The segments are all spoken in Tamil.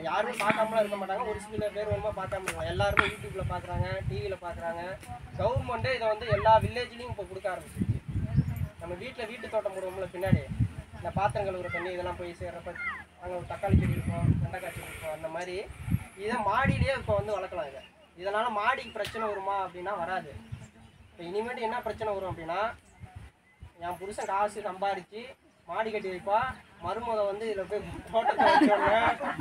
யாருமே பார்க்காமலாம் இருக்க மாட்டாங்க ஒரு சில பேர் வேணுமா பார்க்காம இருக்கலாம் எல்லாருமே யூடியூப்ல பார்க்குறாங்க டிவியில் பார்க்குறாங்க கவர்மெண்ட்டே இதை வந்து எல்லா வில்லேஜ்லேயும் இப்போ கொடுக்க ஆரம்பிச்சிருச்சு நம்ம வீட்டில் வீட்டு தோட்டம் போடுவோம்ல பின்னாடி இந்த பாத்திரம் கழுவுற தண்ணி இதெல்லாம் போய் சேர்றப்ப அங்கே ஒரு தக்காளி செடி இருக்கும் வெண்டைக்காய் செடி இருக்கும் அந்த மாதிரி இதை மாடியிலேயே இப்போ வந்து வளர்க்கலாம் இதை இதனால் மாடிக்கு பிரச்சனை வருமா அப்படின்னா வராது இப்போ இனிமேட்டு என்ன பிரச்சனை வரும் அப்படின்னா என் புருஷன் காசு சம்பாரிச்சு மாடி கட்டி வைப்பா மருமக வந்து இதில் போய் தோட்டத்தை வச்சோங்க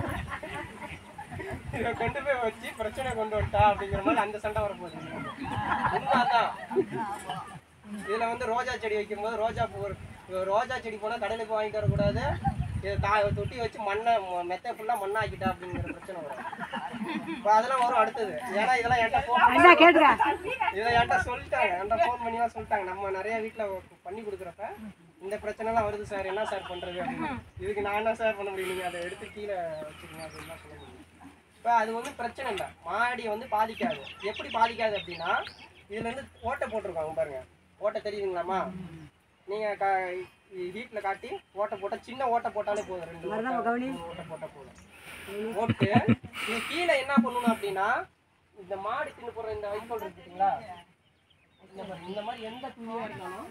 இதை கொண்டு போய் வச்சு பிரச்சனை கொண்டு வந்துட்டா அப்படிங்கிற மாதிரி அந்த சண்டை வரப்போகுது உண்மைதான் இதுல வந்து ரோஜா செடி வைக்கும்போது ரோஜா பூ ஒரு ரோஜா செடி போனா கடையில போய் வாங்கிட்டு வரக்கூடாது இதை தா தொட்டி வச்சு மண்ணை ம- மெத்தை ஃபுல்லா மண்ணாக்கிட்டா அப்படிங்கிற பிரச்சனை வரும் இப்போ அதெல்லாம் வரும் அடுத்தது ஏன்னா இதெல்லாம் என்கிட்ட ஃபோன் என்ன கேட்டுக்க இதை என்கிட்ட சொல்லிட்டாங்க என்கிட்ட ஃபோன் பண்ணி தான் சொல்லிட்டாங்க நம்ம நிறைய வீட்டில் பண்ணி கொடுக்குறப்ப இந்த பிரச்சனைலாம் வருது சார் என்ன சார் பண்றது அப்படின்னு இதுக்கு நான் என்ன சார் பண்ண முடியும் நீங்க அதை எடுத்து கீழே வச்சுக்கோங்க அப்படின்னு தான் சொல்ல முடியும் இப்போ அது வந்து பிரச்சனை இல்லை மாடி வந்து பாதிக்காது எப்படி பாதிக்காது அப்படின்னா இதுல இருந்து ஓட்டை போட்டிருக்காங்க பாருங்க ஓட்டை தெரியுதுங்களாம்மா நீங்க க வீட்டில் காட்டி ஓட்டை போட்டால் சின்ன ஓட்டை போட்டாலே போதும் ரெண்டு ஓட்டை மூணு ஓட்டை போட்டால் போதும் போட்டு இது கீழே என்ன பண்ணணும் அப்படின்னா இந்த மாடு தின்னு போடுற இந்த வைக்கோல் இருக்கு பார்த்தீங்களா இந்த மாதிரி இந்த மாதிரி எந்த துணியா இருந்தாலும்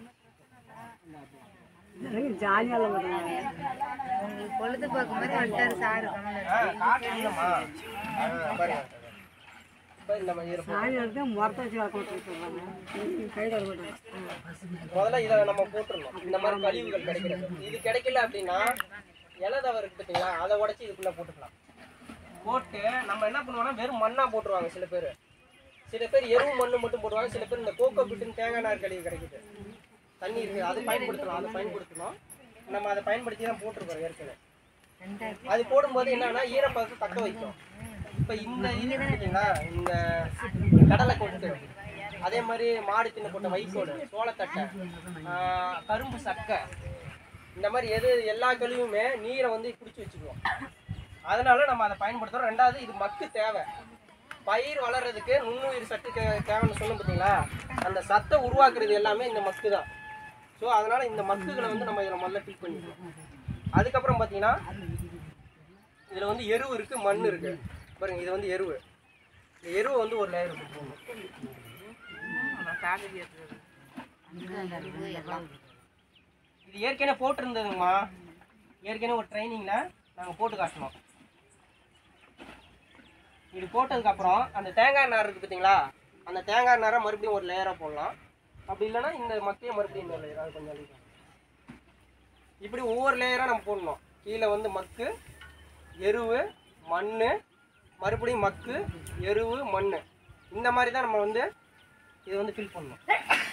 ஜாலியாக உங்களுக்கு பொழுதுபோக்கு மாதிரி வந்துட்டாரு சாரு கமலர் ஆ, காட்டுறீங்கம்மா. ஆ, பாருங்க. இப்ப இந்த மாதிரி இருக்கும். சாணியாக மரத்தை வச்சு வளர்க்க சொல்கிறாங்க கையில் வரமாட்டாங்க முதல்ல இதை நம்ம போட்டுருணும் இந்த மாதிரி கழிவுகள் கிடைக்கிறது இது கிடைக்கல அப்படின்னா இலை தவறு இருக்கு பார்த்தீங்களா அதை உடச்சி இதுக்குள்ள போட்டுக்கலாம் போட்டு நம்ம என்ன பண்ணுவோம்னா வெறும் மண்ணா போட்டுருவாங்க சில பேர் சில பேர் எருவு மண்ணு மட்டும் போடுவாங்க சில பேர் இந்த கோகோ பிட்டுன்னு தேங்காய் நார் கழிவு கிடைக்குது தண்ணி இருக்கு அது பயன்படுத்தலாம் அதை பயன்படுத்தணும் நம்ம அதை பயன்படுத்தி தான் போட்டிருக்கோம் ஏற்கனவே அது போடும்போது என்னன்னா ஈரப்பதத்தை தக்க வைக்கும் இப்போ இந்த இது இருக்கு பார்த்தீங்களா இந்த கடலை கொட்டு அதே மாதிரி மாடு தின்னு போட்ட வைக்கோல் சோளத்தட்டை ஆஹ் கரும்பு சக்கை இந்த மாதிரி எது எல்லா கழிவுமே நீரை வந்து பிடிச்சி வச்சுக்குவோம் அதனால நம்ம அதை பயன்படுத்துறோம் ரெண்டாவது இது மக்கு தேவை பயிர் வளர்றதுக்கு நுண்ணுயிர் சத்து தே- தேவைன்னு சொன்னோம் பார்த்தீங்களா அந்த சத்தை உருவாக்குறது எல்லாமே இந்த மக்கு தான் ஸோ அதனால இந்த மக்குகளை வந்து நம்ம இதில் முதல்ல ஃபில் பண்ணிக்குவோம் அதுக்கப்புறம் பார்த்தீங்கன்னா இதில் வந்து எருவு இருக்கு மண் இருக்கு பாருங்க இது வந்து எருவு இந்த எருவை வந்து ஒரு லேயர் போடணும் இது ஏற்கனவே போட்டிருந்ததுங்கம்மா ஏற்கனவே ஒரு ட்ரைனிங்கில் நாங்கள் போட்டு காட்டினோம் இது போட்டதுக்கப்புறம் அந்த தேங்காய் நார் இருக்குது பார்த்தீங்களா அந்த தேங்காய் நாரை மறுபடியும் ஒரு லேயராக போடலாம் அப்படி இல்லைன்னா இந்த மக்கையை மறுபடியும் இன்னொரு லேயர் அது கொஞ்சம் அழிக்கும் இப்படி ஒவ்வொரு லேயராக நம்ம போடணும் கீழே வந்து மக்கு எருவு மண் மறுபடியும் மக்கு எருவு மண் இந்த மாதிரி தான் நம்ம வந்து இதை வந்து ஃபில் பண்ணணும்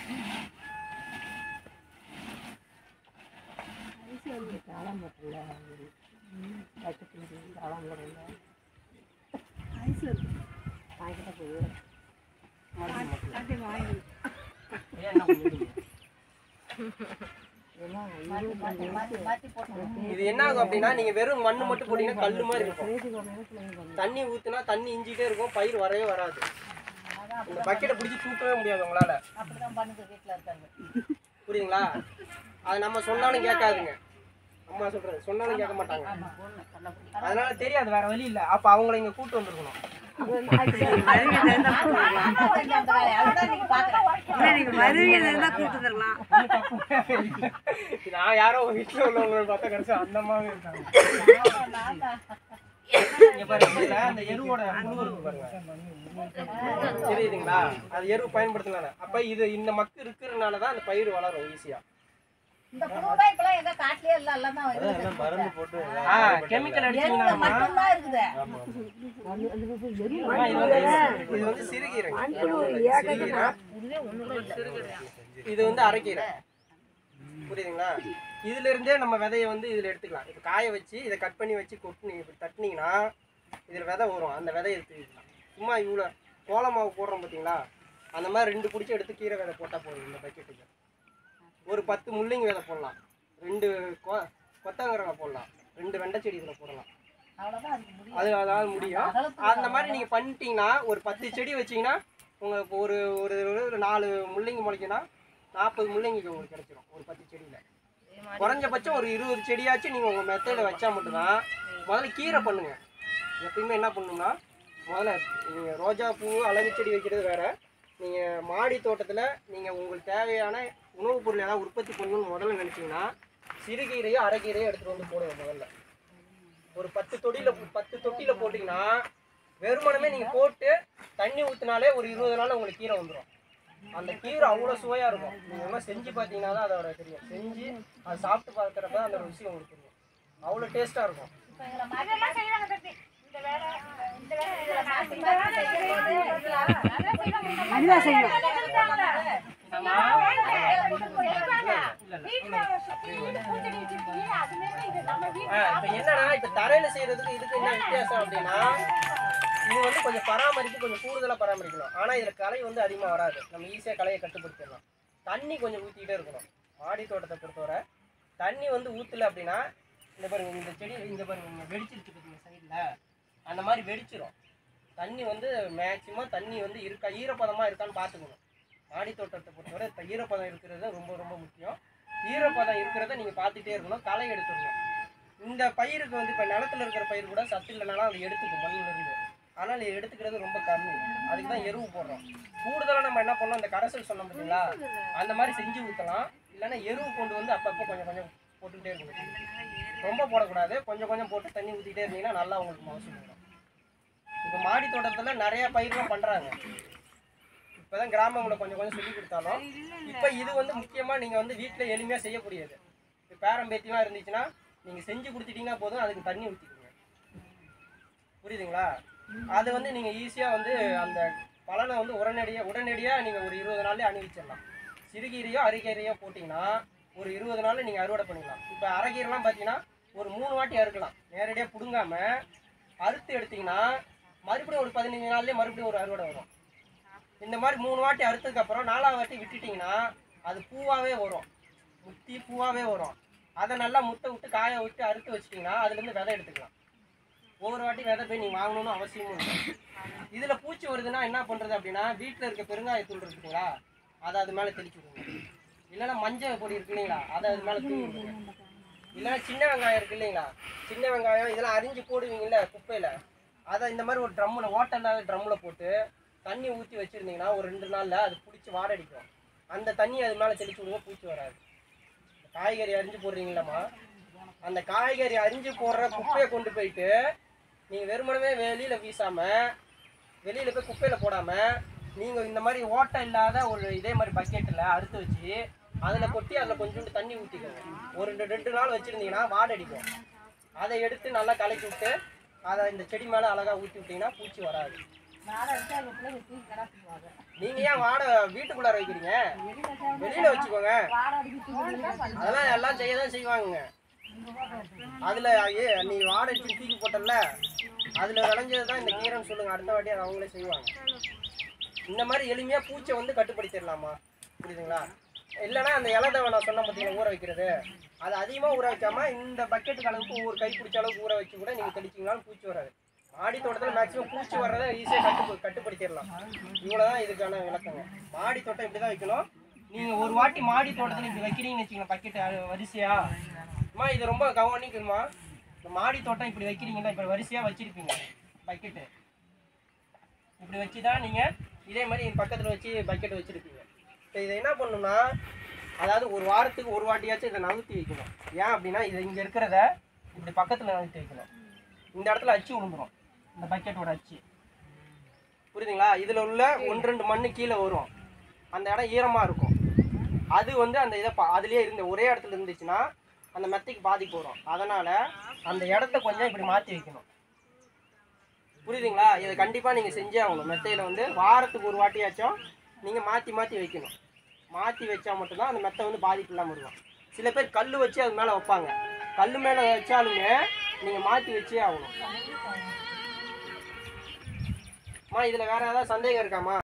ஏன் என்ன பண்ணுது? இது என்ன ஆகும் அப்படின்னா நீங்க வெறும் மண்ணு மட்டும் போட்டீங்கன்னா கல்லு மாதிரி இருக்கும் தண்ணி ஊத்துனா தண்ணி இஞ்சிட்டே இருக்கும் பயிர் வரவே வராது இந்த பக்கெட்டை பிடிச்சி தூக்கவே முடியாது உங்களால புரியுதுங்களா அது நம்ம சொன்னாலும் கேட்காதுங்க அம்மா சொல்றது சொன்னாலும் கேட்க மாட்டாங்க அதனால தெரியாது வேற வழி இல்ல அப்ப அவங்கள இங்க கூட்டு வந்திருக்கணும் நீங்கள் வருவீங்க இருந்தால் கூப்பிட்டு தரலாம் நான் யாரோ வீட்டுல உள்ளவங்க பார்த்தா கடைசி அந்த மாதிரி இருக்காங்க இங்க பாருங்க இதுல அந்த எருவோட புழு இருக்கு பாருங்க தெரியுதுங்களா அது எரு பயன்படுத்தலாம் அப்ப இது இந்த மக்கு இருக்கிறதுனால தான் அந்த பயிர் வளரும் ஈஸியா இந்த புழுதான் இப்பெல்லாம் எங்க காட்டுலயே இல்ல எல்லாம் தான் இருக்குது. ஆ கெமிக்கல் அடிச்சீங்கன்னா மட்டும்தான் இருக்குது ஆ, இது வந்து இது வந்து சிறுகீரை சிறுகீரை இது வந்து அரைக்கீரை புரியுதுங்களா இதுல இருந்தே நம்ம விதைய வந்து இதுல எடுத்துக்கலாம் இப்போ காய வச்சு இதை கட் பண்ணி வச்சு கொட்டு இப்படி தட்டினீங்கன்னா இதுல விதை வரும் அந்த விதைய எடுத்துக்கலாம் சும்மா இவ்வளோ கோல மாவு போடுறோம் பார்த்தீங்களா அந்த மாதிரி ரெண்டு பிடிச்சி எடுத்து கீரை விதை போட்டால் போதும் இந்த பக்கெட்டுக்கு ஒரு பத்து முள்ளங்கி விதை போடலாம் ரெண்டு கொ கொத்தவரங்க போடலாம் ரெண்டு வெண்டை செடி இதில் போடலாம் அவ்வளவுதான் அதுக்கு முடியும் அது அதாவது முடியும் அந்த மாதிரி நீங்கள் பண்ணிட்டீங்கன்னா ஒரு பத்து செடி வச்சீங்கன்னா உங்களுக்கு ஒரு ஒரு ஒரு நாலு முள்ளங்கி முளைக்குன்னா நாற்பது முள்ளங்கிக்கு உங்களுக்கு கிடைச்சிரும் ஒரு பத்து செடியில் குறைஞ்சபட்சம் ஒரு இருபது செடியாச்சும் நீங்கள் உங்கள் மெத்தையில் வச்சா மட்டும்தான் முதல்ல கீரை பண்ணுங்க எப்பயுமே என்ன பண்ணணும்னா முதல்ல நீங்கள் ரோஜா பூ அழகு செடி வைக்கிறது வேற நீங்கள் மாடி தோட்டத்தில் நீங்கள் உங்களுக்கு தேவையான உணவுப் பொருள் ஏதாவது உற்பத்தி பண்ணணும்னு முதல்ல நினச்சிங்கன்னா சிறுகீரையோ அரைக்கீரையோ எடுத்துகிட்டு வந்து போடுங்க முதல்ல ஒரு பத்து தொட்டியில் பத்து தொட்டியில் போட்டிங்கன்னா வெறுமனமே நீங்கள் போட்டு தண்ணி ஊற்றினாலே ஒரு இருபது நாள் உங்களுக்கு கீரை வந்துடும் அந்த கீரை அவ்வளோ சுவையாக இருக்கும் நீங்கள் வேணா செஞ்சு பார்த்தீங்கன்னா தான் அதோட தெரியும் செஞ்சு அதை சாப்பிட்டு பார்க்குறப்ப அந்த ருசி உங்களுக்கு தெரியும் அவ்வளோ டேஸ்ட்டாக இருக்கும் இப்ப இதுல மாத்தி மாத்தி இதுல மாத்தி மாத்தி செய்யும்போது அதுதான் செய்யணும் இப்போ என்னன்னா இப்போ தரையில் செய்கிறதுக்கு இதுக்கு என்ன வித்தியாசம் அப்படின்னா இது வந்து கொஞ்சம் பராமரிப்பு கொஞ்சம் கூடுதலாக பராமரிக்கணும் ஆனால் இதில் களை வந்து அதிகமாக வராது நம்ம ஈஸியாக களையை கட்டுப்படுத்திடலாம் தண்ணி கொஞ்சம் ஊற்றிக்கிட்டே இருக்கணும் மாடி தோட்டத்தை பொறுத்தவரை தண்ணி வந்து ஊற்றல அப்படின்னா இந்த பாருங்க இந்த செடி இந்த பாருங்க இங்க வெடிச்சிருச்சு பார்த்தீங்க சைடில் அந்த மாதிரி வெடிச்சிரும் தண்ணி வந்து மேக்சிமம் தண்ணி வந்து இருக்கா ஈரப்பதமாக இருக்கான்னு பார்த்துக்கணும் மாடி தோட்டத்தை பொறுத்தவரை இப்போ ஈரப்பதம் இருக்கிறது ரொம்ப ரொம்ப முக்கியம் ஈரப்பதம் இருக்கிறத நீங்கள் பார்த்துட்டே இருக்கணும் களை எடுத்துடணும் இந்த பயிருக்கு வந்து இப்போ நிலத்துல இருக்கிற பயிர் கூட சத்து இல்லைனாலும் அதை எடுத்துக்கும் மண்ணில் இருந்து ஆனால் இது எடுத்துக்கிறது ரொம்ப கம்மி அதுக்கு தான் எருவு போடுறோம் கூடுதலாக நம்ம என்ன பண்ணோம் இந்த கரைசல் சொன்னோம் பார்த்தீங்களா அந்த மாதிரி செஞ்சு ஊற்றலாம் இல்லைன்னா எருவு கொண்டு வந்து அப்பப்போ கொஞ்சம் கொஞ்சம் போட்டுக்கிட்டே இருக்கணும் ரொம்ப போடக்கூடாது கொஞ்சம் கொஞ்சம் போட்டு தண்ணி ஊற்றிக்கிட்டே இருந்தீங்கன்னா நல்லா உங்களுக்கு மகசூல் வரும் இப்போ மாடி தோட்டத்தில் நிறைய பயிர்லாம் பண்ணுறாங்க இப்போதான் கிராமங்களில் கொஞ்சம் கொஞ்சம் சொல்லி கொடுத்தாலும் இப்போ இது வந்து முக்கியமாக நீங்கள் வந்து வீட்டில் எளிமையாக செய்யக்கூடியது இப்போ பேரம் பேத்திலாம் இருந்துச்சுன்னா நீங்கள் செஞ்சு கொடுத்துட்டீங்கன்னா போதும் அதுக்கு தண்ணி ஊற்றிக்கோங்க புரியுதுங்களா அது வந்து நீங்கள் ஈஸியாக வந்து அந்த பலனை வந்து உடனடியாக உடனடியாக நீங்கள் ஒரு இருபது நாள்லேயே அணிவிச்சிடலாம் சிறுகீரையோ அரைக்கீரையோ போட்டிங்கன்னா ஒரு இருபது நாளில் நீங்கள் அறுவடை பண்ணிக்கலாம் இப்போ அரைக்கீரைலாம் பார்த்தீங்கன்னா ஒரு மூணு வாட்டி அறுக்கலாம் நேரடியாக பிடுங்காம அறுத்து எடுத்தீங்கன்னா மறுபடியும் ஒரு பதினஞ்சு நாள்லேயே மறுபடியும் ஒரு அறுவடை வரும் இந்த மாதிரி மூணு வாட்டி அறுத்ததுக்கப்புறம் நாலாவது வாட்டி விட்டுட்டிங்கன்னா அது பூவாகவே வரும் முத்தி பூவாகவே வரும் அதை நல்லா முட்டை விட்டு காய விட்டு அறுத்து வச்சிட்டிங்கன்னா அதுலேருந்து விதை எடுத்துக்கலாம் ஒவ்வொரு வாட்டி விதை போய் நீங்கள் வாங்கணும்னு அவசியமும் இல்லை இதில் பூச்சி வருதுன்னா என்ன பண்ணுறது அப்படின்னா வீட்டில் இருக்க பெருங்காயத்தூள் இருக்குங்களா அதை அது மேலே தெளிச்சு விடுங்க இல்லைன்னா மஞ்சள் பொடி இருக்கு இல்லைங்களா அதை அது மேலே தூவி விடுங்க இல்லைன்னா சின்ன வெங்காயம் இருக்கு இல்லைங்களா சின்ன வெங்காயம் இதெல்லாம் அரிஞ்சு போடுவீங்கல்ல குப்பையில் அதை இந்த மாதிரி ஒரு ட்ரம்மில் ஓட்டலாக ட்ரம்மில் போட்டு தண்ணி ஊற்றி வச்சுருந்தீங்கன்னா ஒரு ரெண்டு நாளில் அது பிடிச்சி வாடடிக்கும் அந்த தண்ணி அது மேலே தெளிச்சு விடுங்க பூச்சி வராது காய்கறி அரிஞ்சு போடுறீங்களாம்மா அந்த காய்கறி அரிஞ்சு போடுற குப்பையை கொண்டு போயிட்டு நீங்கள் வெறுமனவே வெளியில் வீசாமல் வெளியில் போய் குப்பையில் போடாமல் நீங்கள் இந்த மாதிரி ஓட்டை இல்லாத ஒரு இதே மாதிரி பக்கெட்டில் அறுத்து வச்சு அதில் கொட்டி அதில் கொஞ்சோண்டு தண்ணி ஊற்றிக்கோங்க ஒரு ரெண்டு ரெண்டு நாள் வச்சுருந்தீங்கன்னா வாடடிக்கும் அதை எடுத்து நல்லா கலக்கி விட்டு அதை இந்த செடி மேலே அழகாக ஊற்றி விட்டிங்கன்னா பூச்சி வராது நாளை வச்சு அது பிள்ளைங்க தூக்கி கிடக்குவாங்க நீங்கள் ஏன் வாடை வீட்டுக்குள்ளார வைக்கிறீங்க வெளியில் வச்சுக்கோங்க வாடை அடிக்கி தூக்கி அதெல்லாம் எல்லாம் செய்ய தான் செய்வாங்க அதில் ஏ நீ வாடை அடிச்சு தூக்கி போட்டல அதில் விளைஞ்சது தான் இந்த கீரைன்னு சொல்லுங்க அடுத்த வாட்டி அதை அவங்களே செய்வாங்க இந்த மாதிரி எளிமையாக பூச்சை வந்து கட்டுப்படுத்திடலாமா புரியுதுங்களா இல்லைன்னா அந்த இலதவை நான் சொன்ன பார்த்தீங்களா ஊற வைக்கிறது அது அதிகமாக ஊற வைக்காம இந்த பக்கெட்டுக்கு அளவுக்கு ஒரு கை பிடிச்ச அளவுக்கு ஊற வச்சு கூட நீங்கள் தெளிச்சிங்கனாலும் பூச்சி வராது மாடி தோட்டத்தில் மேக்ஸிமம் பூச்சி வர்றதை ஈஸியாக கட்டு கட்டுப்படுத்திடலாம் இவ்வளோ தான் இதுக்கான விளக்கங்க மாடி தோட்டம் இப்படி தான் வைக்கணும் நீங்கள் ஒரு வாட்டி மாடி தோட்டத்தில் இப்படி வைக்கிறீங்கன்னு வச்சுக்கோங்க பக்கெட்டு வரிசையா அம்மா இது ரொம்ப கவனிக்கணுமா இந்த மாடி தோட்டம் இப்படி வைக்கிறீங்கன்னா இப்படி வரிசையாக வச்சிருப்பீங்க பக்கெட்டு இப்படி வச்சு தான் நீங்கள் இதே மாதிரி பக்கத்தில் வச்சு பக்கெட் வச்சுருப்பீங்க இப்போ இதை என்ன பண்ணணும்னா அதாவது ஒரு வாரத்துக்கு ஒரு வாட்டியாச்சும் இதை நகர்த்தி வைக்கணும் ஏன் அப்படின்னா இது இங்கே இருக்கிறத இப்படி பக்கத்தில் நகர்த்தி வைக்கணும் இந்த இடத்துல அச்சு விழுந்துரும் இந்த பக்கெட்டோட அச்சு புரியுதுங்களா இதில் உள்ள ஒன்று ரெண்டு மண்ணு கீழே வரும் அந்த இடம் ஈரமாக இருக்கும் அது வந்து அந்த இதை பா- அதுலயே இருந்த ஒரே இடத்துல இருந்துச்சுன்னா அந்த மெத்தைக்கு பாதிப்பு வரும் அதனால் அந்த இடத்த கொஞ்சம் இப்படி மாற்றி வைக்கணும் புரியுதுங்களா இதை கண்டிப்பாக நீங்கள் செஞ்சே ஆகணும் மெத்தையில் வந்து வாரத்துக்கு ஒரு வாட்டியாச்சும் நீங்கள் மாற்றி மாற்றி வைக்கணும் மாற்றி வச்சா மட்டும்தான் அந்த மெத்தை வந்து பாதிப்பு இல்லாமல் இருக்கும் சில பேர் கல் வச்சு அது மேலே வைப்பாங்க கல் மேலே வச்சாலுமே நீங்கள் மாற்றி வச்சே ஆகணும் அம்மா இதில் வேறு ஏதாவது சந்தேகம் இருக்காம்மா